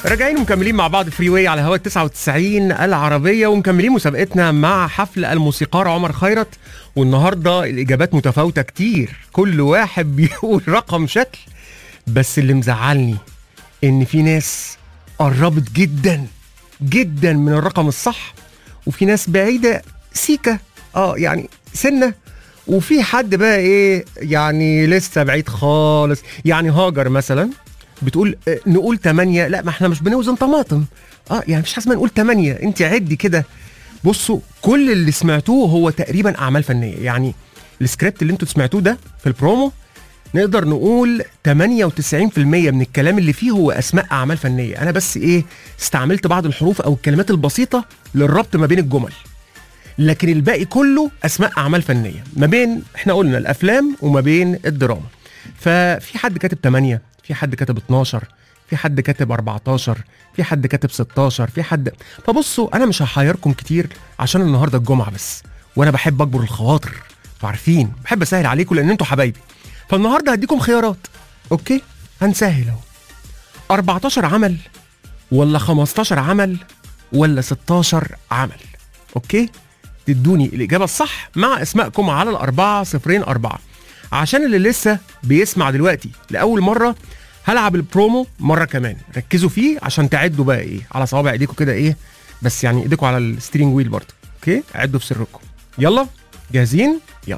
راجعين ومكملين مع بعض فري واي على هواء 99 العربية ومكملين مسابقتنا مع حفل الموسيقار عمر خيرت والنهاردة الإجابات متفاوتة كتير كل واحد بيقول رقم شكل بس اللي مزعلني إن في ناس قربت جدا جدا من الرقم الصح وفي ناس بعيدة سيكة اه يعني سنة وفي حد بقى ايه يعني لسه بعيد خالص يعني هاجر مثلا بتقول آه، نقول 8 لا ما احنا مش بنوزن طماطم اه يعني مش حاسس نقول 8 انت عدي كده بصوا كل اللي سمعتوه هو تقريبا اعمال فنيه يعني السكريبت اللي انتوا سمعتوه ده في البرومو نقدر نقول 98% من الكلام اللي فيه هو اسماء اعمال فنيه انا بس ايه استعملت بعض الحروف او الكلمات البسيطه للربط ما بين الجمل لكن الباقي كله اسماء اعمال فنيه ما بين احنا قلنا الافلام وما بين الدراما ففي حد كاتب 8 في حد كاتب 12 في حد كاتب 14 في حد كاتب 16 في حد فبصوا انا مش هحيركم كتير عشان النهارده الجمعه بس وانا بحب اكبر الخواطر انتوا عارفين بحب اسهل عليكم لان انتوا حبايبي فالنهارده هديكم خيارات اوكي هنسهل اهو 14 عمل ولا 15 عمل ولا 16 عمل اوكي تدوني الإجابة الصح مع اسمائكم على الأربعة صفرين أربعة عشان اللي لسه بيسمع دلوقتي لأول مرة هلعب البرومو مرة كمان ركزوا فيه عشان تعدوا بقى إيه على صوابع إيديكم كده إيه بس يعني إيديكم على الستيرنج ويل برضه أوكي عدوا في سركم يلا جاهزين يلا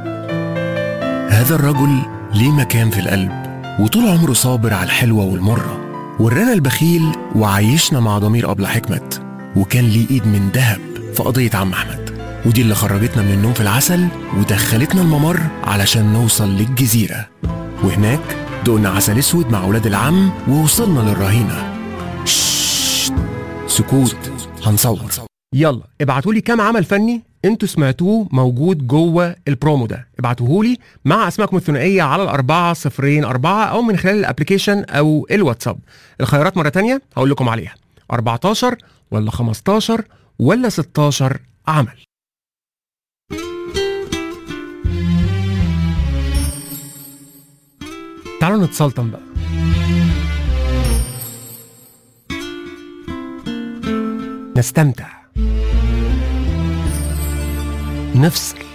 هذا الرجل ليه مكان في القلب وطول عمره صابر على الحلوة والمرة ورانا البخيل وعايشنا مع ضمير أبلة حكمت وكان ليه إيد من ذهب في قضية عم أحمد ودي اللي خرجتنا من النوم في العسل ودخلتنا الممر علشان نوصل للجزيرة وهناك دقنا عسل اسود مع ولاد العم ووصلنا للرهينة ششت، سكوت هنصور يلا ابعتوا لي كام عمل فني انتوا سمعتوه موجود جوه البرومو ده ابعتوه لي مع اسمائكم الثنائيه على الأربعة صفرين أربعة او من خلال الابلكيشن او الواتساب الخيارات مره تانية هقول لكم عليها 14 ولا 15 ولا 16 عمل تعالوا نتسلطن بقى نستمتع نفصل